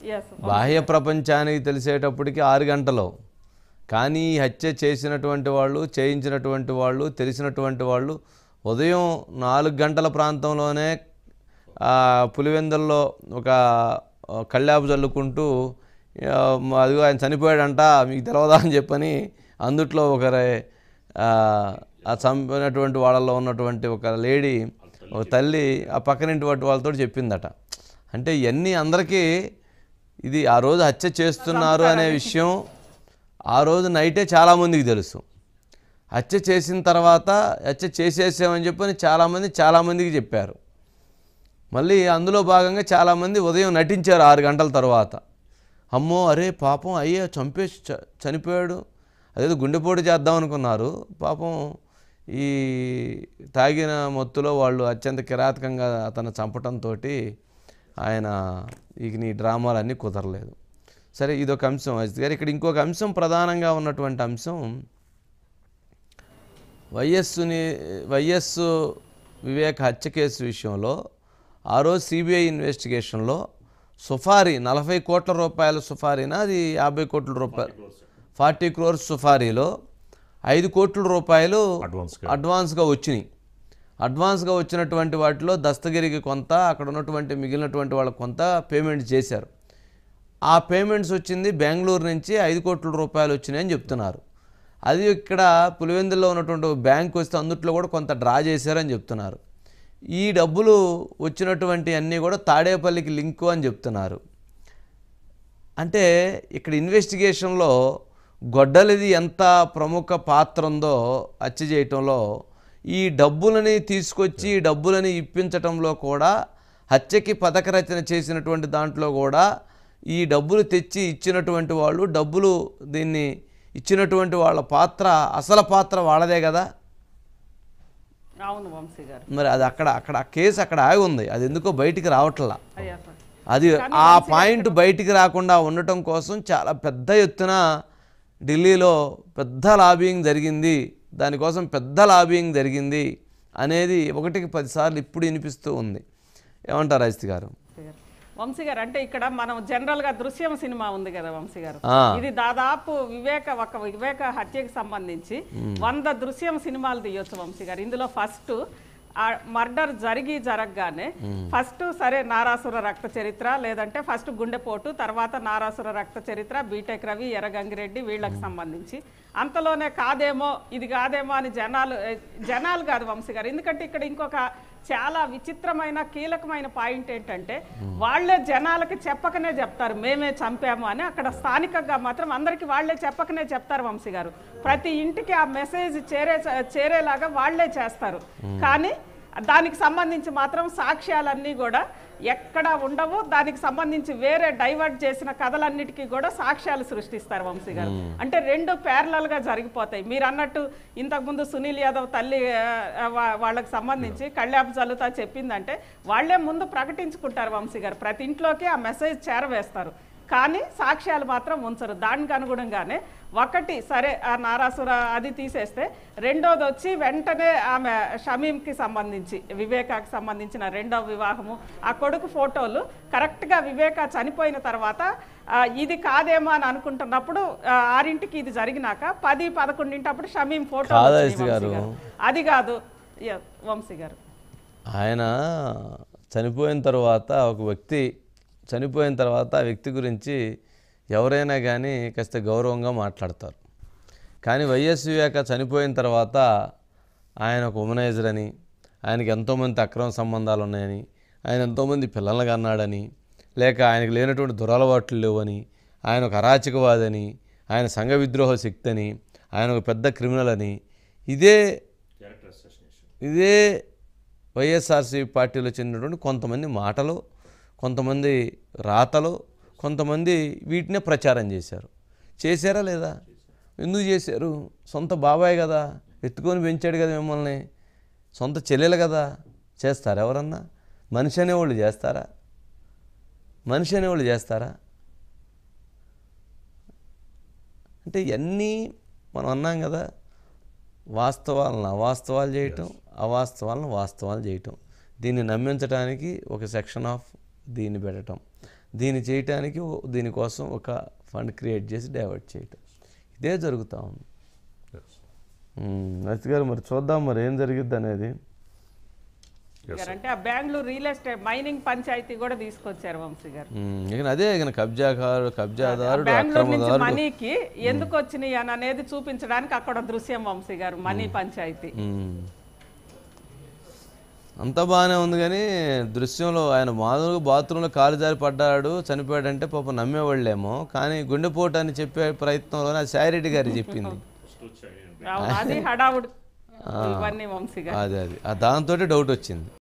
Yes బాహ్య ప్రపంచానికి తెలిసేటప్పటికి ఆరు గంటలు కానీ ఈ హత్య చేసినటువంటి వాళ్ళు చేయించినటువంటి వాళ్ళు తెలిసినటువంటి వాళ్ళు ఉదయం నాలుగు గంటల ప్రాంతంలోనే ఆ, పులివెందుల్లో ఒక ఆ, కళ్ళాపు చల్లుకుంటూ ఆ, మ- అదిగో ఆయన చనిపోయాడంట మీకు తెలవదా అని చెప్పని అందుట్లో ఒకరే ఆ, ఆ చంపినటువంటి వాళ్ళలో ఉన్నటువంటి ఒక లేడీ ఒక తల్లి ఆ పక్కనింటి వాటి వాళ్ళతో చెప్పిందట అంటే ఇవన్నీ అందరికీ ఇది ఆ రోజు హత్య చేస్తున్నారు అనే విషయం ఆ రోజు నైటే చాలామందికి తెలుసు హత్య చేసిన తర్వాత హత్య చేసేసామని చెప్పని చాలామంది చాలామందికి చెప్పారు మళ్ళీ అందులో భాగంగా చాలామంది ఉదయం నటించారు ఆరు గంటల తర్వాత అమ్మో అరే పాపం అయ్యే చంపేసి చ- చనిపోయాడు అదేదో గుండెపోటు చేద్దాం అనుకున్నారు పాపం ఈ తాగిన మత్తులో వాళ్ళు అత్యంత కిరాతకంగా అతను చంపటంతో ఆయన ఇక నీ డ్రామాలన్నీ కుదరలేదు సరే ఇదొక అంశం అజిత్ గారు ఇక్కడ ఇంకొక అంశం ప్రధానంగా ఉన్నటువంటి అంశం వైఎస్సుని వైఎస్సు వివేక్ హత్య కేసు విషయంలో ఆ రోజు సిబిఐ ఇన్వెస్టిగేషన్లో సుఫారీ నలభై కోట్ల రూపాయల సుఫారీనా అది యాభై కోట్ల రూపాయలు ఫార్టీ క్రోర్స్ సుఫారీలో ఐదు కోట్ల రూపాయలు అడ్వాన్స్గా. అడ్వాన్స్గా వచ్చినాయి అడ్వాన్స్గా వచ్చినటువంటి వాటిలో దస్తగిరికి కొంత అక్కడ ఉన్నటువంటి మిగిలినటువంటి వాళ్ళకి కొంత పేమెంట్ చేశారు ఆ పేమెంట్స్ వచ్చింది బెంగళూరు నుంచి ఐదు కోట్ల రూపాయలు వచ్చినాయని చెప్తున్నారు అది ఇక్కడ పులివెందుల్లో ఉన్నటువంటి ఒక బ్యాంక్ వస్తే అందుట్లో కూడా కొంత డ్రా చేశారని చెప్తున్నారు ఈ డబ్బులు వచ్చినటువంటి అన్నీ కూడా తాడేపల్లికి లింకు అని చెప్తున్నారు అంటే ఇక్కడ ఇన్వెస్టిగేషన్లో గొడ్డలిది ఎంత ప్రముఖ పాత్ర ఉందో హత్య చేయటంలో ఈ డబ్బులని తీసుకొచ్చి ఈ డబ్బులని ఇప్పించటంలో కూడా హత్యకి పథక రచన చేసినటువంటి దాంట్లో కూడా ఈ డబ్బులు తెచ్చి ఇచ్చినటువంటి వాళ్ళు డబ్బులు దీన్ని ఇచ్చినటువంటి వాళ్ళ పాత్ర అసలు పాత్ర వాళ్ళదే కదా అవును వంశీ గారు మరి అది అక్కడ అక్కడ ఆ కేసు అక్కడ ఆగి ఉంది అది ఎందుకో బయటికి రావట్లా అయ్యా సార్ అది ఆ పాయింట్ బయటికి రాకుండా ఉండటం కోసం చాలా పెద్ద ఎత్తున ఢిల్లీలో పెద్ద లాబింగ్ జరిగింది దానికోసం పెద్ద లాబింగ్ జరిగింది అనేది ఒకటికి పదిసార్లు ఇప్పుడు వినిపిస్తూ ఉంది ఏమంటారు అజిత్ గారు వంశీ గారు. వంశీ గారు అంటే ఇక్కడ మనం జనరల్ గా దృశ్యం సినిమా ఉంది కదా వంశీ గారు ఆ. ఇది దాదాపు వివేక ఒక వివేక హత్యకి సంబంధించి వంద దృశ్యం సినిమాలు తీయొచ్చు వంశీ గారు ఇందులో ఫస్ట్ ఆ మర్డర్ జరిగి జరగగానే ఫస్ట్ సరే నారాసుర రక్త చరిత్ర లేదంటే ఫస్ట్ గుండెపోటు తర్వాత నారాసుర రక్త చరిత్ర బీటెక్ రవి ఎర్రగంగిరెడ్డి వీళ్ళకి సంబంధించి అంతలోనే కాదేమో ఇది కాదేమో అని జనాలు ఏ, జనాలు కాదు వంశీ గారు ఎందుకంటే ఇక్కడ ఇంకొక చాలా విచిత్రమైన కీలకమైన పాయింట్ ఏంటంటే వాళ్ళే జనాలకి చెప్పకనే చెప్తారు మేమే చంపాము అని అక్కడ స్థానికంగా మాత్రం అందరికీ వాళ్ళే చెప్పకనే చెప్తారు వంశీ గారు ప్రతి ఇంటికి ఆ మెసేజ్ చేరే చేరేలాగా వాళ్ళే చేస్తారు కానీ దానికి సంబంధించి మాత్రం సాక్ష్యాలన్నీ కూడా ఎక్కడ ఉండవు దానికి సంబంధించి వేరే డైవర్ట్ చేసిన కథలన్నిటికీ కూడా సాక్ష్యాలు సృష్టిస్తారు వంశీ గారు అంటే రెండు parallel గా జరిగిపోతాయి మీరు అన్నట్టు ఇంతకుముందు సునీల్ యాదవ్ తల్లి ఆ, వా- వాళ్ళకి సంబంధించి కళ్యాపు జల్లుతా చెప్పిందంటే వాళ్ళే ముందు ప్రకటించుకుంటారు వంశీ గారు ప్రతి ఇంట్లోకి ఆ మెసేజ్ చేరవేస్తారు కానీ సాక్ష్యాలు మాత్రం ఉంచరు దానికి అనుగుణంగానే ఒకటి సరే ఆ నారాసుర అది తీసేస్తే రెండోది వచ్చి వెంటనే ఆమె షమీంకి సంబంధించి వివేకాకి సంబంధించిన రెండవ వివాహము ఆ కొడుకు ఫోటోలు కరెక్ట్గా వివేక చనిపోయిన తర్వాత ఆ, ఇది కాదేమో అని అనుకుంటున్నప్పుడు ఆ, ఆరింటికి ఇది జరిగినాక పది పదకొండింటప్పుడు షమీం ఫోటో కాదా వచ్చినాయి ఎస్సీ గారు? వంశీ గారు. అది కాదు యా, వంశీ గారు ఆయన చనిపోయిన తర్వాత ఒక వ్యక్తి చనిపోయిన తర్వాత ఆ వ్యక్తి గురించి ఎవరైనా కానీ కాస్త గౌరవంగా మాట్లాడతారు కానీ వైఎస్ వివేక చనిపోయిన తర్వాత ఆయన ఒక ఉమనైజర్ అని ఆయనకి ఎంతోమంది అక్రమ సంబంధాలు ఉన్నాయని ఆయన ఎంతోమంది పిల్లల్ని కన్నాడని లేక ఆయనకు లేనటువంటి దురలవాట్లు లేవని ఆయన ఒక అరాచకవాదని ఆయన సంఘ విద్రోహ శక్తి అని ఆయన ఒక పెద్ద క్రిమినల్ అని ఇదే ఇదే వైఎస్ఆర్సీ పార్టీలో చెందినటువంటి కొంతమంది మాటలు కొంతమంది రాతలు కొంతమంది వీటినే ప్రచారం చేశారు చేశారా లేదా ఎందుకు చేశారు సొంత బాబాయ్ కదా ఎత్తుకొని పెంచాడు కదా మిమ్మల్ని సొంత చెల్లెలు కదా చేస్తారా ఎవరన్నా మనిషి అనేవాళ్ళు చేస్తారా మనిషి అనేవాళ్ళు చేస్తారా అంటే ఇవన్నీ మనం అన్నాం కదా వాస్తవాలను అవాస్తవాలు చేయటం అవాస్తవాలను వాస్తవాలు చేయటం దీన్ని నమ్మించడానికి ఒక సెక్షన్ ఆఫ్ దీన్ని పెట్టడం దీన్ని చేయటానికి ఓ- దీనికోసం ఒక ఫండ్ క్రియేట్ చేసి డైవర్ట్ చేయటం ఇదే జరుగుతూ ఉంది నర్సి గారు మరి చూద్దాం మరి ఏం జరిగిద్ది అనేది గారు అంటే ఆ Bengaluru real estate mining panchayati కూడా తీసుకొచ్చారు వంశీ గారు ఉమ్, ఇక అదే ఇక కబ్జాకారు కబ్జాదారుడు బెంగళూరు నుంచి అక్రమదారుడు మనీకి ఎందుకు వచ్చినాయి అని అనేది చూపించడానికి అక్కడ దృశ్యం వంశీ గారు మనీ పంచాయతీ ఉమ్. అంతా బాగానే ఉంది కానీ దృశ్యంలో ఆయన మామూలుగా బాత్రూంలో కాలు జారి పడ్డాడు చనిపోయాడంటే పాపం నమ్మేవాళ్ళేమో కానీ గుండెపోటు అని చెప్పే ప్రయత్నంలోనే అది సాయిరెడ్డి గారు చెప్పింది అవును, అది హడావుడు ఇవన్నీ వంశీ గారు అదే అది ఆ దాంతో డౌట్ వచ్చింది